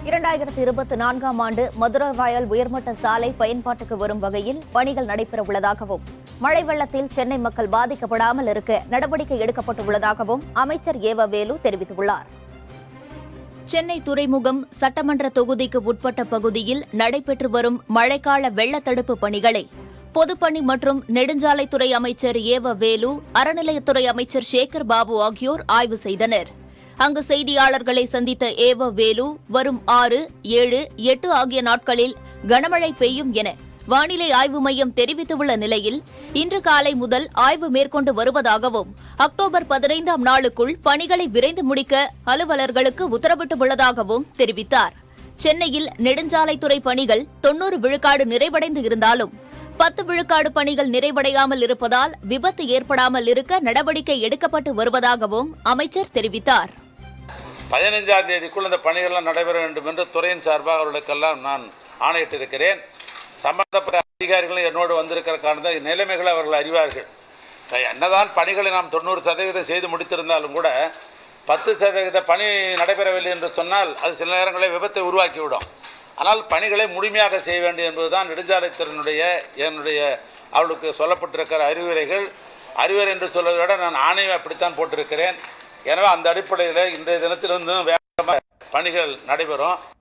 இரண்டாயிரத்தி இருபத்தி நான்காம் ஆண்டு மதுரவாயல் உயர்மட்ட சாலை பயன்பாட்டுக்கு வரும் வகையில் பணிகள் நடைபெற உள்ளதாகவும் மழை வெள்ளத்தில் சென்னை மக்கள் பாதிக்கப்படாமல் இருக்க நடவடிக்கை எடுக்கப்பட்டுள்ளதாகவும் அமைச்சர் ஏவ வேலு தெரிவித்துள்ளார் சென்னை துறைமுகம் சட்டமன்ற தொகுதிக்கு உட்பட்ட பகுதியில் நடைபெற்று வரும் மழைக்கால வெள்ள தடுப்பு பணிகளை பொதுப்பணி மற்றும் நெடுஞ்சாலைத்துறை அமைச்சர் ஏவ வேலு அறநிலையத்துறை அமைச்சர் சேகர் பாபு ஆகியோர் ஆய்வு செய்தனர் அங்கு செய்தியாளர்களை சந்தித்த ஏவ வேலு வரும் ஆறு ஏழு எட்டு ஆகிய நாட்களில் கனமழை பெய்யும் என வானிலை ஆய்வு மையம் தெரிவித்துள்ள நிலையில் இன்று காலை முதல் ஆய்வு மேற்கொண்டு வருவதாகவும் அக்டோபர் பதினைந்தாம் நாளுக்குள் பணிகளை விரைந்து முடிக்க அலுவலர்களுக்கு உத்தரவிட்டுள்ளதாகவும் தெரிவித்தார் சென்னையில் நெடுஞ்சாலைத்துறை பணிகள் தொன்னூறு விழுக்காடு நிறைவடைந்து இருந்தாலும் பத்து விழுக்காடு பணிகள் நிறைவடையாமல் இருப்பதால் விபத்து ஏற்படாமல் இருக்க நடவடிக்கை எடுக்கப்பட்டு வருவதாகவும் அமைச்சர் தெரிவித்தார் பதினைஞ்சாம் தேதிக்குள் இந்த பணிகள்லாம் நடைபெற வேண்டும் என்று துறையின் சார்பாக அவர்களுக்கெல்லாம் நான் ஆணையிட்டிருக்கிறேன் சம்பந்தப்பட்ட அதிகாரிகளும் என்னோடு வந்திருக்கிற காரணத்தை நிலைமைகளை அவர்கள் அறிவார்கள் என்னதான் பணிகளை நாம் தொண்ணூறு சதவீதம் செய்து முடித்திருந்தாலும் கூட பத்து சதவீத பணி நடைபெறவில்லை என்று சொன்னால் அது சில நேரங்களில் விபத்தை உருவாக்கிவிடும் ஆனால் பணிகளை முழுமையாக செய்ய வேண்டும் என்பதுதான் நெடுஞ்சாலைத்துறையினுடைய என்னுடைய அவளுக்கு சொல்லப்பட்டிருக்கிற அறிவுரைகள் அறிவுரை என்று சொல்வதை விட நான் ஆணையம் அப்படித்தான் போட்டிருக்கிறேன் எனவே அந்த அடிப்படையில் இன்றைய தினத்திலிருந்து வேகமாக பணிகள் நடைபெறும்